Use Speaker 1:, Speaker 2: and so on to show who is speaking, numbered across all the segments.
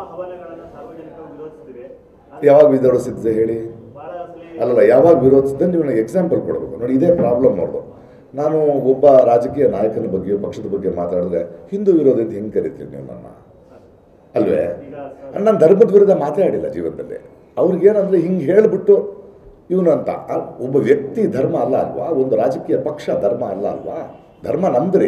Speaker 1: ಹವನಗಳನ್ನ ಸಾರ್ವಜನಿಕವಾಗಿ ವಿರೋಧಿಸಿದ್ರೆ
Speaker 2: ಯಾವಾಗ ವಿರೋಧಿಸಿದ್ದೆ ಹೇಳಿ
Speaker 1: ಬಹಳ ಸಲ
Speaker 2: ಅಲ್ಲಲ್ಲ ಯಾವಾಗ ವಿರೋಧಿಸಿದ್ರೆ ನೀವು ನನಗೆ ಎಕ್ಸಾಂಪಲ್ ಕೊಡಬೇಕು ನೋಡಿ ಇದೇ ಪ್ರಾಬ್ಲಮ್ ಅವ್ರದ್ದು ನಾನು ಒಬ್ಬ ರಾಜಕೀಯ ನಾಯಕನ ಬಗ್ಗೆ ಪಕ್ಷದ ಬಗ್ಗೆ ಮಾತಾಡಿದ್ರೆ ಹಿಂದೂ ವಿರೋಧಿ ಅಂತ ಹೆಂಗೆ ಕರಿತೀರಿ ನೀವು ನನ್ನ ಅಲ್ವೇ
Speaker 1: ಈಗ
Speaker 2: ನಾನು ಧರ್ಮದ ವಿರುದ್ಧ ಮಾತಾಡಿಲ್ಲ ಜೀವನದಲ್ಲಿ ಅವ್ರಿಗೇನಂದ್ರೆ ಹಿಂಗೆ ಹೇಳಿಬಿಟ್ಟು ಇವನು ಅಂತ ಆ, ಒಬ್ಬ ವ್ಯಕ್ತಿ ಧರ್ಮ ಅಲ್ಲ ಅಲ್ವಾ ಒಂದು ರಾಜಕೀಯ ಪಕ್ಷ ಧರ್ಮ ಅಲ್ಲ ಅಲ್ವಾ ಧರ್ಮ ನಮ್ದ್ರಿ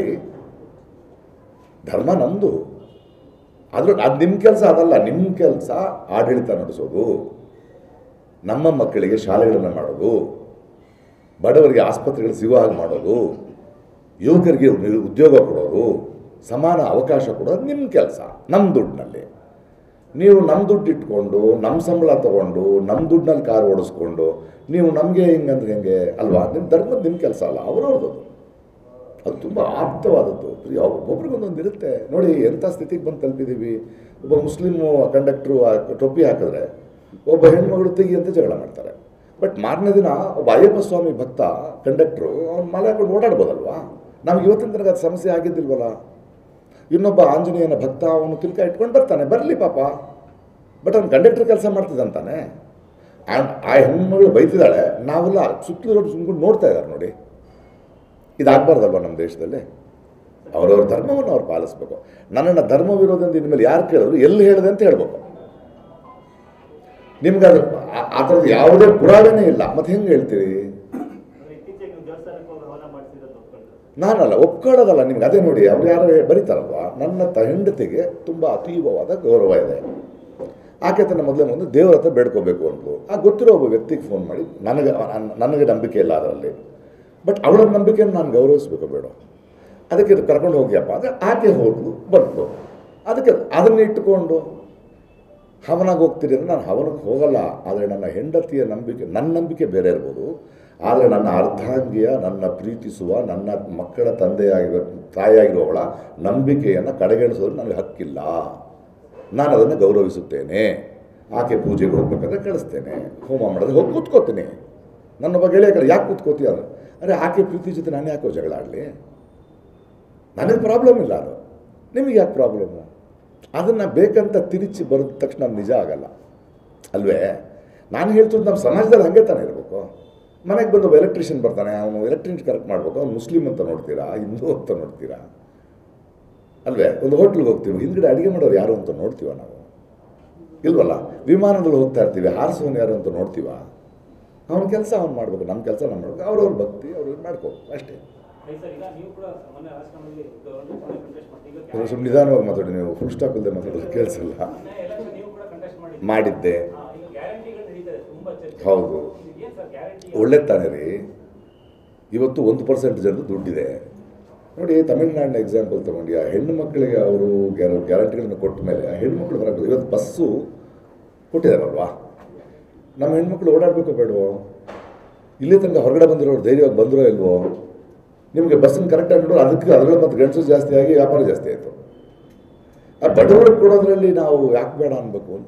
Speaker 2: ಧರ್ಮ ನಮ್ಮದು ಆದ್ರೂ ಅದು ನಿಮ್ಮ ಕೆಲಸ ಅದಲ್ಲ ನಿಮ್ಮ ಕೆಲಸ ಆಡಳಿತ ನಡೆಸೋದು ನಮ್ಮ ಮಕ್ಕಳಿಗೆ ಶಾಲೆಗಳನ್ನು ಮಾಡೋದು ಬಡವರಿಗೆ ಆಸ್ಪತ್ರೆಗಳು ಸಿಗೋ ಹಾಗೆ ಮಾಡೋದು ಯುವಕರಿಗೆ ಉ- ಉದ್ಯೋಗ ಕೊಡೋದು ಸಮಾನ ಅವಕಾಶ ಕೊಡೋದು ನಿಮ್ಮ ಕೆಲಸ ನಮ್ಮ ದುಡ್ಡಿನಲ್ಲಿ ನೀವು ನಮ್ಮ ದುಡ್ಡು ಇಟ್ಕೊಂಡು ನಮ್ಮ ಸಂಬಳ ತಗೊಂಡು ನಮ್ಮ ದುಡ್ಡಿನಲ್ಲಿ ಕಾರ್ ಓಡಿಸ್ಕೊಂಡು ನೀವು ನಮಗೆ ಹಿಂಗಂದ್ರೆ ಹೆಂಗೆ ಅಲ್ವಾ ನಿಮ್ಮ ಧರ್ಮದ ನಿಮ್ಮ ಕೆಲಸ ಅಲ್ಲ ಅವ್ರವ್ರದ್ದು ಅದು ತುಂಬ ಆಪ್ತವಾದದ್ದು ಯಾವ- ಒಬ್ರಿಗೊಂದೊಂದು ಇರುತ್ತೆ ನೋಡಿ ಎಂಥ ಸ್ಥಿತಿಗೆ ಬಂದು ತಲುಪಿದ್ದೀವಿ ಒಬ್ಬ ಮುಸ್ಲಿಮು ಕಂಡಕ್ಟ್ರು ಆ ಟೊಪ್ಪಿ ಹಾಕಿದ್ರೆ ಒಬ್ಬ ಹೆಣ್ಮಗಳು ತೆಗಿ ಅಂತ ಜಗಳ ಮಾಡ್ತಾರೆ ಬಟ್ ಮಾರನೇ ದಿನ ಒಬ್ಬ ಅಯ್ಯಪ್ಪ ಸ್ವಾಮಿ ಭಕ್ತ ಕಂಡಕ್ಟ್ರು ಅವ್ನು ಮಲೆ ಹಾಕೊಂಡು ಓಡಾಡ್ಬೋದಲ್ವಾ ನಮ್ಗೆ ಇವತ್ತಿನ ತನಕ ಅದು ಸಮಸ್ಯೆ ಆಗಿದ್ದಿಲ್ವಲ್ಲ ಇನ್ನೊಬ್ಬ ಆಂಜನೇಯನ ಭಕ್ತ ಅವನು ತಿಲ್ಕ ಇಟ್ಕೊಂಡು ಬರ್ತಾನೆ ಬರಲಿ ಪಾಪ ಬಟ್ ಅವ್ನು ಕಂಡಕ್ಟರ್ ಕೆಲಸ ಮಾಡ್ತಿದ್ದಂತಾನೆ ಆ ಆ ಹೆಣ್ಮಗಳು ಬೈತಿದ್ದಾಳೆ ನಾವೆಲ್ಲ ಸುತ್ತಲೂ ಸುಮ್ಕೊಂಡು ನೋಡ್ತಾ ಇದ್ದಾರೆ ನೋಡಿ ಇದಾಗಬಾರ್ದಲ್ವ ನಮ್ಮ ದೇಶದಲ್ಲಿ ಅವರವ್ರ ಧರ್ಮವನ್ನು ಅವ್ರು ಪಾಲಿಸ್ಬೇಕು ನನ್ನನ್ನು ಧರ್ಮ ವಿರೋಧ ಅಂತ ಇನ್ಮೇಲೆ ಯಾರು ಕೇಳಿದ್ರು ಎಲ್ಲಿ ಹೇಳಿದೆ ಅಂತ ಹೇಳ್ಬೇಕು ನಿಮ್ಗೆ ಅದು ಆ- ಆ ಥರದ್ದು ಯಾವುದೇ ಪುರಾವೆನೇ ಇಲ್ಲ ಮತ್ತೆ ಹೆಂಗೆ ಹೇಳ್ತೀರಿ
Speaker 1: ಅಂದ್ರೆ ಇತ್ತೀಚೆಗೆ ನೀವು ದೇವಸ್ಥಾನಕ್ಕೆ ಹೋಗಿ ಹವನ ಮಾಡಿಸಿರೋದು ಒಪ್ಕೊಂಡ್ರು
Speaker 2: ನಾನಲ್ಲ ಒಪ್ಕೊಳ್ಳೋದಲ್ಲ ನಿಮ್ಗೆ ಅದೇ ನೋಡಿ ಅವ್ರು ಯಾರು ಬರೀತಾರಲ್ವ ನನ್ನ ತ ಹೆಂಡತಿಗೆ ತುಂಬ ಅತೀವವಾದ ಗೌರವ ಇದೆ ಆಕೆ ತನ್ನ ಮೊದಲೇ ಮುಂದೆ ದೇವರ ಹತ್ರ ಬೇಡ್ಕೋಬೇಕು ಅಂದ್ಲು ಆ ಗೊತ್ತಿರೋ ಒಬ್ಬ ವ್ಯಕ್ತಿಗೆ ಫೋನ್ ಮಾಡಿ ನನಗೆ ನನ್- ನನಗೆ ನಂಬಿಕೆ ಇಲ್ಲ ಅದರಲ್ಲಿ ಬಟ್ ಅವಳ ನಂಬಿಕೆಯನ್ನು ನಾನು ಗೌರವಿಸ್ಬೇಕು ಬೇಡ ಅದಕ್ಕೆ ಕರ್ಕೊಂಡು ಹೋಗಿಯಪ್ಪ ಅಂದರೆ ಆಕೆ ಹೋದ್ಲು ಬಂದ್ಲು ಅದಕ್ಕೆ ಅದನ್ನ ಇಟ್ಟುಕೊಂಡು ಹವನಾಗ ಹೋಗ್ತೀರಿ ಅಂದರೆ ನಾನು ಹವನಕ್ಕೆ ಹೋಗಲ್ಲ ಆದರೆ ನನ್ನ ಹೆಂಡತಿಯ ನಂಬಿಕೆ ನನ್ನ ನಂಬಿಕೆ ಬೇರೆ ಇರ್ಬೋದು ಆದರೆ ನನ್ನ ಅರ್ಧಾಂಗಿಯ ನನ್ನ ಪ್ರೀತಿಸುವ ನನ್ನ ಮಕ್ಕಳ ತಂದೆಯಾಗಿರೋ ತಾಯಿಯಾಗಿರುವವಳ ನಂಬಿಕೆಯನ್ನು ಕಡೆಗಣಿಸೋದು ನನಗೆ ಹಕ್ಕಿಲ್ಲ ನಾನು ಅದನ್ನು ಗೌರವಿಸುತ್ತೇನೆ ಆಕೆ ಪೂಜೆಗೆ ಹೋಗ್ಬೇಕಾದ್ರೆ ಕಳಿಸ್ತೇನೆ ಹೋಮ ಮಾಡಿದ್ರೆ ಹೋಗಿ ಕೂತ್ಕೋತೀನಿ ನನ್ನೊಬ್ಬ ಗೆಳೆಯ ಕಡೆ ಯಾಕೆ ಕೂತ್ಕೋತೀಯ ಅಂದ್ರೆ ಅರೆ ಆಕೆ ಪ್ರೀತಿ ಜೊತೆ ನಾನು ಯಾಕೋ ಜಗಳ ಆಡಲಿ ನನಗೆ ಪ್ರಾಬ್ಲಮ್ ಇಲ್ಲ ಅದು ನಿಮಗೆ ಯಾಕೆ ಪ್ರಾಬ್ಲಮ್ಮು ಅದನ್ನು ಬೇಕಂತ ತಿರುಚಿ ಬರೆದ ತಕ್ಷಣ ಅದು ನಿಜ ಆಗಲ್ಲ ಅಲ್ವೇ ನಾನು ಹೇಳ್ತಿದ್ದು ನಮ್ಮ ಸಮಾಜದಲ್ಲಿ ಹಾಗೆ ತಾನೇ ಇರಬೇಕು ಮನೆಗೆ ಬಂದು ಒಬ್ಬ ಎಲೆಕ್ಟ್ರಿಷಿಯನ್ ಬರ್ತಾನೆ ಅವನು ಎಲೆಕ್ಟ್ರಿಷಿಯನ್ ಕರೆಕ್ಟ್ ಮಾಡಬೇಕು ಅವ್ನು ಮುಸ್ಲಿಮ್ ಅಂತ ನೋಡ್ತೀರಾ ಹಿಂದೂ ಅಂತ ನೋಡ್ತೀರಾ ಅಲ್ವೇ ಒಂದು ಹೋಟ್ಲಿಗೆ ಹೋಗ್ತೀವಿ ಹಿಂದ್ಗಡೆ ಅಡುಗೆ ಮಾಡೋರು ಯಾರು ಅಂತ ನೋಡ್ತೀವ ನಾವು ಇಲ್ವಲ್ಲ ವಿಮಾನದಲ್ಲಿ ಹೋಗ್ತಾ ಇರ್ತೀವಿ ಹಾರಿಸೋನು ಯಾರು ಅಂತ ನೋಡ್ತೀವ ಅವನ ಕೆಲಸ ಅವ್ನು ಮಾಡ್ಬೇಕು ನಮ್ಮ ಕೆಲಸ ನಾವು ಮಾಡ್ಬೇಕು ಅವ್ರವ್ರ ಭಕ್ತಿ ಅವ್ರವ್ರು ಮಾಡ್ಕೋಬೇಕು ಅಷ್ಟೇ
Speaker 1: ಸರ್ ಈಗ ನೀವು ಕೂಡ ಮೊನ್ನೆ ರಾಜಕಾರಣದಲ್ಲಿ ಕಂಟೆಸ್ಟ್ ಮಾಡಿ ಈಗ
Speaker 2: ಸ್ವಲ್ಪ ಸ್ವಲ್ಪ ನಿಧಾನವಾಗಿ ಮಾತಾಡಿ ನೀವು ಫುಲ್ ಸ್ಟಾಪ್ ಇಲ್ಲದೆ ಮಾತಾಡೋದು ಕೇಳಿಸಲ್ಲ
Speaker 1: ಮೊನ್ನೆ ಎಲೆಕ್ಷನ್ ನೀವು ಕೂಡ ಕಂಟೆಸ್ಟ್ ಮಾಡಿ
Speaker 2: ಮಾಡಿದ್ದೆ
Speaker 1: ಈಗ ಗ್ಯಾರಂಟಿಗಳು ನಡೀತಾರೆ ತುಂಬಾ ಚರ್ಚೆ
Speaker 2: ಹೌದು
Speaker 1: ಏನ್ ಸರ್ ಗ್ಯಾರಂಟಿ
Speaker 2: ಒಳ್ಳೆ ತಾನೇ ರೀ ಇವತ್ತು ಒಂದು ಪರ್ಸೆಂಟ್ ಜನರು ದುಡ್ಡಿದೆ ನೋಡಿ ತಮಿಳ್ನಾಡಿನ ಎಕ್ಸಾಂಪಲ್ ತೊಗೊಂಡು ಆ ಹೆಣ್ಣು ಮಕ್ಕಳಿಗೆ ಅವರು ಗ್ಯಾರಂಟಿಗಳನ್ನು ಕೊಟ್ಟ ಮೇಲೆ ಆ ಹೆಣ್ಮಕ್ಳು ಹೊರಗೆ ಇವತ್ತು ಬಸ್ಸು ಕೊಟ್ಟಿದ್ದಾರಲ್ವಾ ನಮ್ಮ ಹೆಣ್ಮಕ್ಳು ಓಡಾಡಬೇಕು ಬೇಡವೋ ಇಲ್ಲಿ ತನಕ ಹೊರಗಡೆ ಬಂದಿರೋರು ಧೈರ್ಯವಾಗಿ ಬಂದಿರೋ ಇಲ್ವೋ ನಿಮಗೆ ಬಸ್ಸನ್ನು ಕರೆಕ್ಟಾಗಿ ನೋಡೋ ಅದಕ್ಕೆ ಅದರಲ್ಲಿ ಮತ್ತು ಗಂಡಸು ಜಾಸ್ತಿ ಆಗಿ ವ್ಯಾಪಾರ ಜಾಸ್ತಿ ಆಯಿತು ಆ ಬಡವರಿಗೆ ಕೊಡೋದ್ರಲ್ಲಿ ನಾವು ಯಾಕೆ ಬೇಡ ಅನ್ಬೇಕು ಅಂತ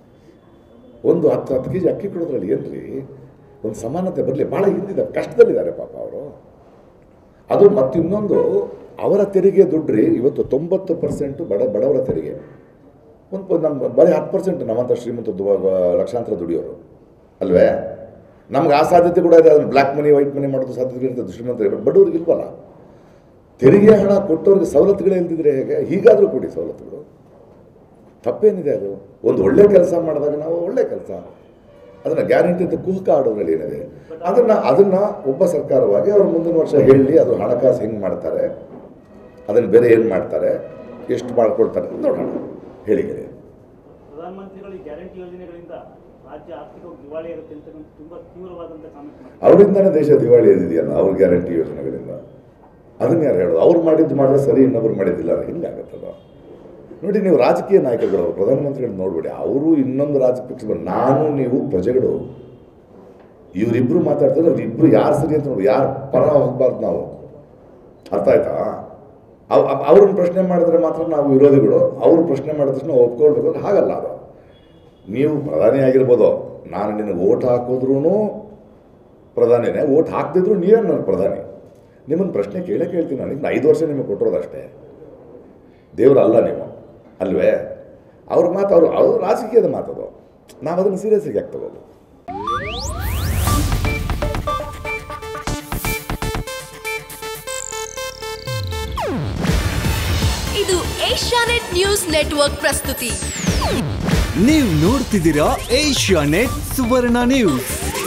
Speaker 2: ಒಂದು ಹತ್ತು ಹತ್ತು ಕೆ ಜಿ ಅಕ್ಕಿ ಕೊಡೋದ್ರಲ್ಲಿ ಏನ್ರಿ ಒಂದು ಸಮಾನತೆ ಬರಲಿ ಭಾಳ ಹಿಂದಿದ್ದಾರೆ ಕಷ್ಟದಲ್ಲಿದ್ದಾರೆ ಪಾಪ ಅವರು ಅದು ಮತ್ತಿನ್ನೊಂದು ಅವರ ತೆರಿಗೆ ದುಡ್ಡ್ರಿ ಇವತ್ತು ತೊಂಬತ್ತು ಪರ್ಸೆಂಟು ಬಡ ಬಡವರ ತೆರಿಗೆ ಒಂದು ನಮ್ಮ ಬರೀ ಹತ್ತು ಪರ್ಸೆಂಟ್ ನಮ್ಮಂಥ ಶ್ರೀಮಂತ ದು- ಲಕ್ಷಾಂತರ ದುಡಿಯೋರು ಅಲ್ವೇ ನಮ್ಗೆ ಆ ಸಾಧ್ಯತೆ ಕೂಡ ಇದೆ ಅದನ್ನು ಬ್ಲ್ಯಾಕ್ ಮನಿ ವೈಟ್ ಮನಿ ಮಾಡೋದು ಸಾಧ್ಯತೆ ಇರ್ತದೆ ಶ್ರೀಮಂತರಿಗೆ ಬಡವ್ರಿಗೆ ಇಲ್ವಲ್ಲ ತೆರಿಗೆ ಹಣ ಕೊಟ್ಟವ್ರಿಗೆ ಸವಲತ್ತುಗಳೇ ಇಲ್ದಿದ್ರೆ ಹೇಗೆ ಹೀಗಾದರೂ ಕೊಡಿ ಸವಲತ್ತುಗಳು ತಪ್ಪೇನಿದೆ ಅದು ಒಂದು ಒಳ್ಳೆ ಕೆಲಸ ಮಾಡಿದಾಗ ನಾವು ಒಳ್ಳೆ ಕೆಲಸ ಅದನ್ನು ಗ್ಯಾರಂಟಿ ಅಂತ ಕುಹಕ ಆಡೋದ್ರಲ್ಲಿ ಏನಿದೆ ಅದನ್ನು ಅದನ್ನು ಒಬ್ಬ ಸರ್ಕಾರವಾಗಿ ಅವರು ಮುಂದಿನ ವರ್ಷ ಹೇಳಿ ಅದು ಹಣಕಾಸು ಹೆಂಗೆ ಮಾಡ್ತಾರೆ ಅದನ್ನು ಬೇರೆ ಏನು ಮಾಡ್ತಾರೆ ಎಷ್ಟು ಮಾಡ್ಕೊಳ್ತಾರೆ ಅಂತ ನೋಡೋಣ ಹೇಳಿ ಹೇಳಿ
Speaker 1: ಪ್ರಧಾನಮಂತ್ರಿಗಳು ಈ ಗ್ಯಾರಂಟಿ ಯೋಜನೆಗಳಿಂದ ರಾಜ್ಯ ಆರ್ಥಿಕವಾಗಿ ದಿವಾಳಿ ಆಗುತ್ತೆ ಅಂತ ತುಂಬಾ ತೀವ್ರವಾದಂತ ಕಾಮೆಂಟ್ ಮಾಡಿ
Speaker 2: ಅವರಿಂದನೇ ದೇಶ ದಿವಾಳಿ ಎದ್ದಿದೆಯಲ್ಲ ಅವ್ರ ಗ್ಯಾರಂಟಿ ಯೋಜನೆಗಳಿಂದ ಅದನ್ನ ಯಾರು ಹೇಳೋದು ಅವ್ರು ಮಾಡಿದ್ದು ಮಾಡಿದ್ರೆ ಸರಿ ಇನ್ನೊಬ್ರು ಮಾಡಿದ್ದಿಲ್ಲ ಹಿಂಗಾಗತ್ತಲ್ಲ ನೋಡಿ ನೀವು ರಾಜಕೀಯ ನಾಯಕಗಳು ಪ್ರಧಾನಮಂತ್ರಿಗಳು ನೋಡ್ಬೇಡಿ ಅವರು ಇನ್ನೊಂದು ರಾಜಕೀಯ ಪಕ್ಷ ಬಂದು ನಾನು ನೀವು ಪ್ರಜೆಗಳು ಇವರಿಬ್ಬರು ಮಾತಾಡ್ತಾರೆ ಅವ್ರಿಬ್ರು ಯಾರು ಸರಿ ಅಂತ ನೋಡಿ ಯಾರು ಪರ ಹೋಗ್ಬಾರ್ದು ನಾವು ಅರ್ಥ ಆಯ್ತಾ ಅವ್ ಅವ್- ಅವ್ರನ್ನ ಪ್ರಶ್ನೆ ಮಾಡಿದ್ರೆ ಮಾತ್ರ ನಾವು ವಿರೋಧಿಗಳು ಅವ್ರು ಪ್ರಶ್ನೆ ಮಾಡಿದ ತಕ್ಷಣ ಒಪ್ಕೊಳ್ಬೇಕು ಅಂದ್ರೆ ಹಾಗಲ್ಲ ಅದು ನೀವು ಪ್ರಧಾನಿ ಆಗಿರ್ಬೋದು ನಾನು ನಿನಗೆ ಓಟ್ ಹಾಕಿದ್ರೂ ಪ್ರಧಾನಿನೇ ಓಟ್ ಹಾಕ್ದಿದ್ರು ನೀವೇ ನನ್ನ ಪ್ರಧಾನಿ ನಿಮ್ಮನ್ನು ಪ್ರಶ್ನೆ ಕೇಳೇ ಕೇಳ್ತೀನಿ ನಾನು ಇನ್ನು ಐದು ವರ್ಷ ನಿಮಗೆ ಕೊಟ್ಟಿರೋದಷ್ಟೇ ದೇವರಲ್ಲ ನೀವು ಅಲ್ವೇ ಅವ್ರ ಮಾತು ಅವರು ಅವ್ರ ರಾಜಕೀಯದ ಮಾತದು ನಾವು ಅದನ್ನು ಸೀರಿಯಸ್ಸಾಗಿ ಯಾಕೆ ತಗೋದು
Speaker 3: ಇದು ಏಷ್ಯಾನೆಟ್ ನ್ಯೂಸ್ ನೆಟ್ವರ್ಕ್ ಪ್ರಸ್ತುತಿ
Speaker 4: ನೀವು ನೋಡ್ತಿದ್ದೀರಾ ಏಷ್ಯಾ ನೆಟ್ ಸುವರ್ಣ ನ್ಯೂಸ್